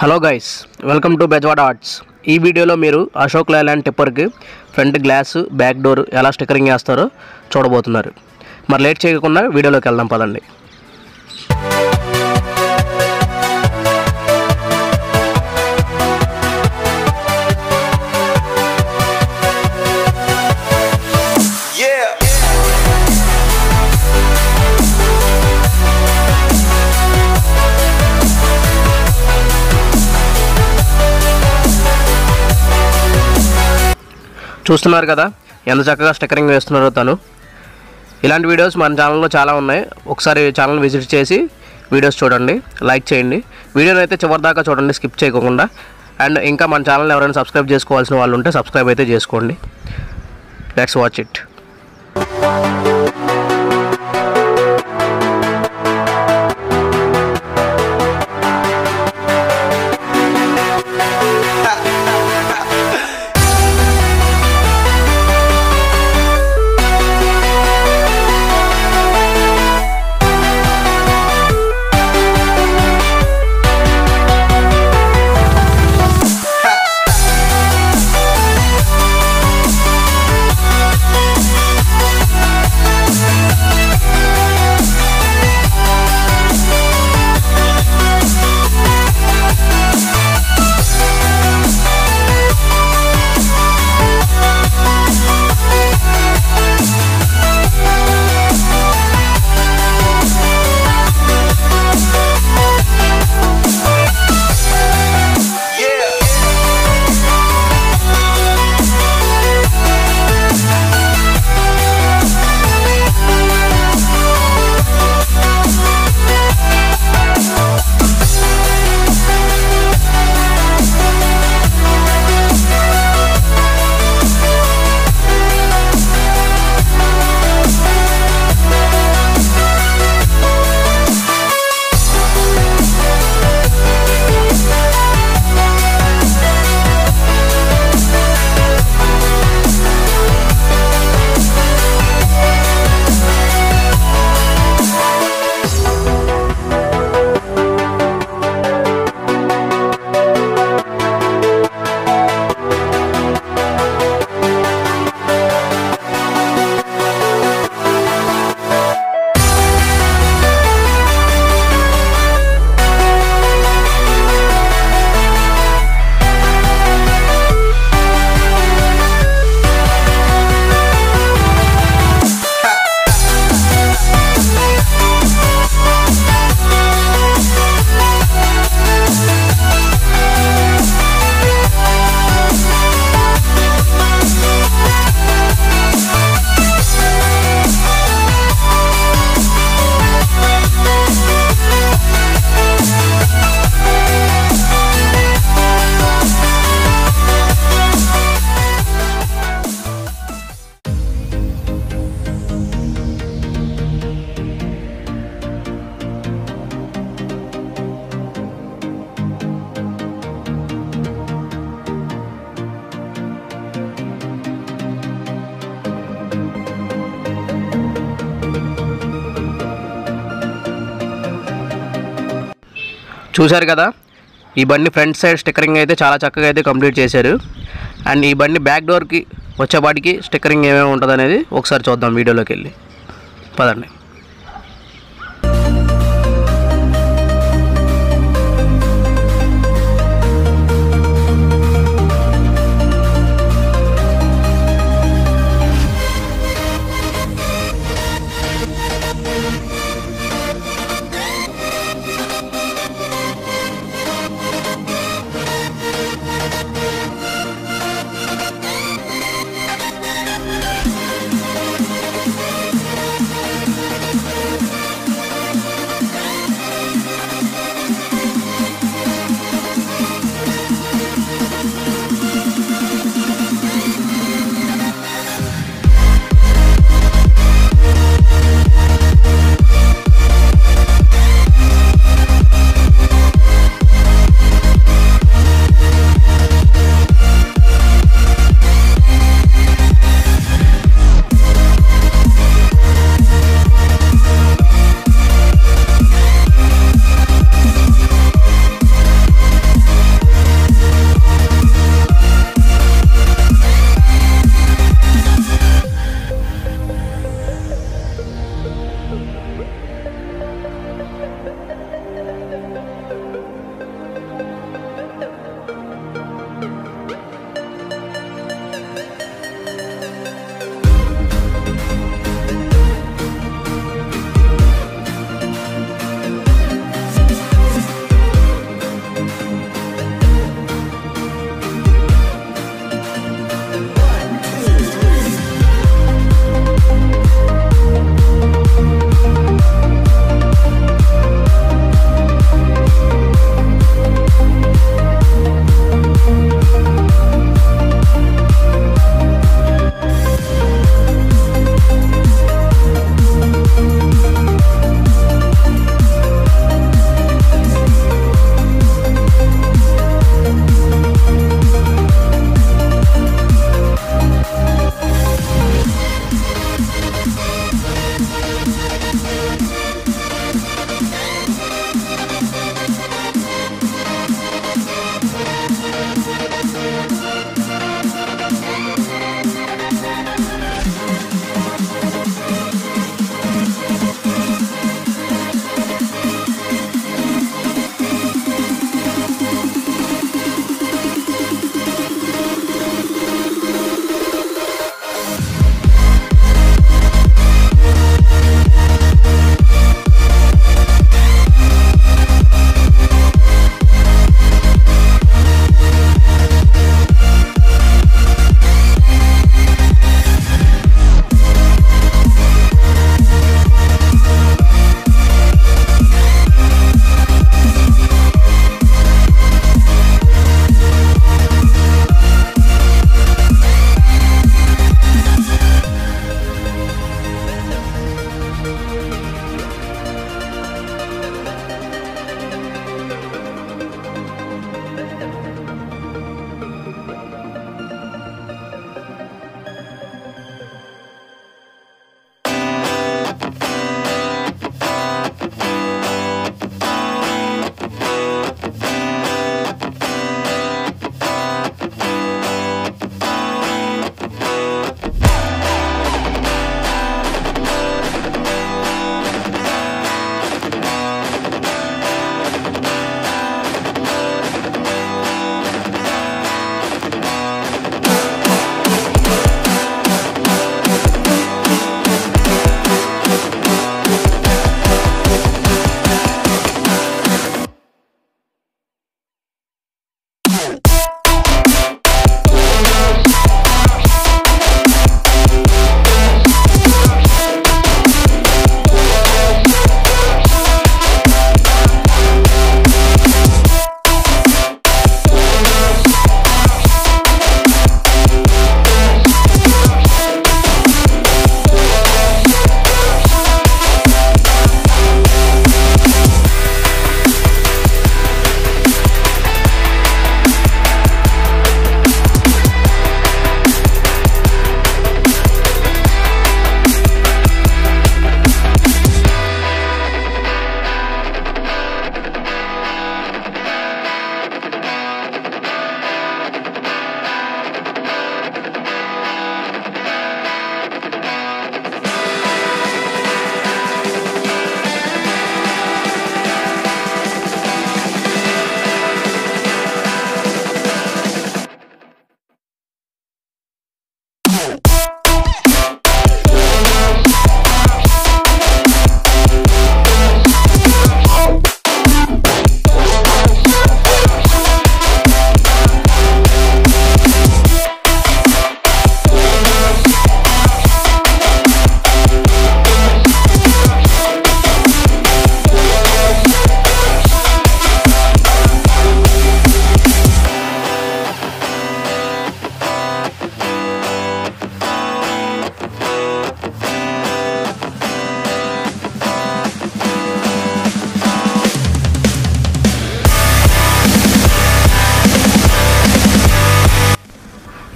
Hello guys welcome to Bezawada arts ఈ వీడియోలో మీరు అశోక్ లేలాండ్ టిప్పర్కి ఫ్రంట్ గ్లాస్ బ్యాక్ డోర్ ఎలా స్టిక్కరింగ్ వేస్తారో చూడబోతున్నారు మరి లేట్ చేయకుండా వీడియోలోకి వెళ్దాం పదండి Yeah. చూస్తున్నారు కదా ఎంత చక్కగా స్టిక్కరింగ్ వేస్తున్నారో తను ఇలాంటి వీడియోస్ మన ఛానల్లో చాలా ఉన్నాయి ఒకసారి ఛానల్ విజిట్ చేసి వీడియోస్ చూడండి లైక్ చేయండి వీడియోని అయితే చివరి దాకా చూడండి స్కిప్ చేయకుండా అండ్ ఇంకా మన ఛానల్ ఎవరైనా సబ్స్క్రైబ్ చేసుకోవాల్సిన వాళ్ళు ఉంటే సబ్స్క్రైబ్ అయితే చేసుకోండి లెట్స్ వాచ్ ఇట్ Yeah. చూశారు కదా ఈ బండి ఫ్రంట్ సైడ్ స్టిక్కరింగ్ అయితే చాలా చక్కగా అయితే కంప్లీట్ చేశారు అండ్ ఈ బండి బ్యాక్ డోర్కి వచ్చేపాటికి స్టిక్కరింగ్ ఏమేమి ఉంటుంది అనేది ఒకసారి చూద్దాం వీడియోలోకి వెళ్ళి పదండి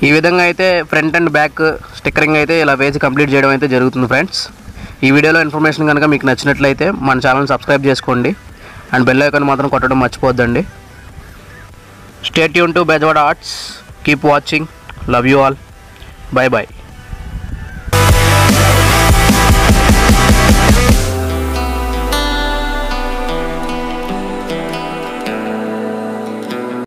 ఈ విధంగా అయితే ఫ్రంట్ అండ్ బ్యాక్ స్టిక్కరింగ్ అయితే ఇలా వేసి కంప్లీట్ చేయడం అయితే జరుగుతుంది ఫ్రెండ్స్ ఈ వీడియోలో ఇన్ఫర్మేషన్ కనుక మీకు నచ్చినట్లయితే మన ఛానల్ సబ్స్క్రైబ్ చేసుకోండి అండ్ బెల్ ఐకాన్ మాత్రం కొట్టడం మర్చిపోద్దండి స్టేట్ యూన్ to Bezawada arts keep watching love you all bye bye